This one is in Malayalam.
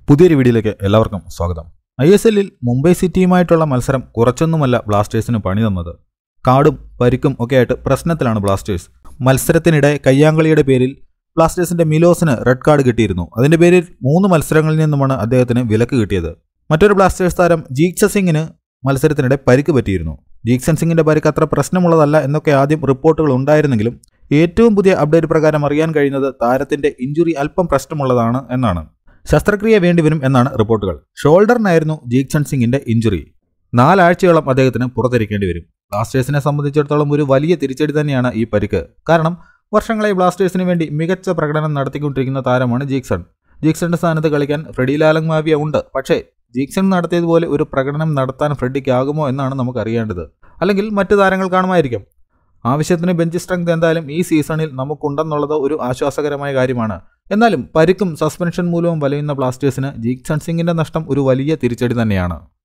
പുതിയൊരു വീഡിയോയിലേക്ക് എല്ലാവർക്കും സ്വാഗതം ഐ എസ് എല്ലിൽ മുംബൈ സിറ്റിയുമായിട്ടുള്ള മത്സരം കുറച്ചൊന്നുമല്ല ബ്ലാസ്റ്റേഴ്സിന് പണി തന്നത് കാടും പരിക്കും ഒക്കെയായിട്ട് പ്രശ്നത്തിലാണ് ബ്ലാസ്റ്റേഴ്സ് മത്സരത്തിനിടെ കയ്യാങ്കളിയുടെ പേരിൽ ബ്ലാസ്റ്റേഴ്സിന്റെ മിലോസിന് റെഡ് കാർഡ് കിട്ടിയിരുന്നു അതിന്റെ പേരിൽ മൂന്ന് മത്സരങ്ങളിൽ നിന്നുമാണ് അദ്ദേഹത്തിന് വിലക്ക് കിട്ടിയത് മറ്റൊരു ബ്ലാസ്റ്റേഴ്സ് താരം ജീക്സ സിംഗിന് മത്സരത്തിനിടെ പരിക്ക് പറ്റിയിരുന്നു ജീക്സൺ സിംഗിന്റെ പരിക്ക് അത്ര പ്രശ്നമുള്ളതല്ല എന്നൊക്കെ ആദ്യം റിപ്പോർട്ടുകൾ ഉണ്ടായിരുന്നെങ്കിലും ഏറ്റവും പുതിയ അപ്ഡേറ്റ് പ്രകാരം അറിയാൻ കഴിയുന്നത് താരത്തിന്റെ ഇഞ്ചുറി അല്പം പ്രശ്നമുള്ളതാണ് എന്നാണ് ശസ്ത്രക്രിയ വേണ്ടിവരും എന്നാണ് റിപ്പോർട്ടുകൾ ഷോൾഡറിനായിരുന്നു ജീക്സൺ സിംഗിന്റെ ഇഞ്ചുറി നാലാഴ്ചയോളം അദ്ദേഹത്തിന് പുറത്തിരിക്കേണ്ടി വരും ബ്ലാസ്റ്റേഴ്സിനെ സംബന്ധിച്ചിടത്തോളം ഒരു വലിയ തിരിച്ചടി തന്നെയാണ് ഈ പരിക്ക് കാരണം വർഷങ്ങളായി ബ്ലാസ്റ്റേഴ്സിന് വേണ്ടി മികച്ച പ്രകടനം നടത്തിക്കൊണ്ടിരിക്കുന്ന താരമാണ് ജീക്സൺ ജീക്സന്റെ സ്ഥാനത്ത് കളിക്കാൻ ഫ്രെഡി ലാലങ് മാവിയ ഉണ്ട് പക്ഷേ ജീക്സൺ നടത്തിയതുപോലെ ഒരു പ്രകടനം നടത്താൻ ഫ്രെഡിക്കാകുമോ എന്നാണ് നമുക്ക് അറിയേണ്ടത് അല്ലെങ്കിൽ മറ്റു താരങ്ങൾ കാണുമായിരിക്കും ആവശ്യത്തിന് ബെഞ്ച് സ്ട്രെങ്ത് എന്തായാലും ഈ സീസണിൽ നമുക്കുണ്ടെന്നുള്ളത് ഒരു ആശ്വാസകരമായ കാര്യമാണ് എന്നാലും പരിക്കും സസ്പെൻഷൻ മൂലവും വലയുന്ന ബ്ലാസ്റ്റേഴ്സിന് ജീക്സൺ സിംഗിന്റെ നഷ്ടം ഒരു വലിയ തിരിച്ചടി തന്നെയാണ്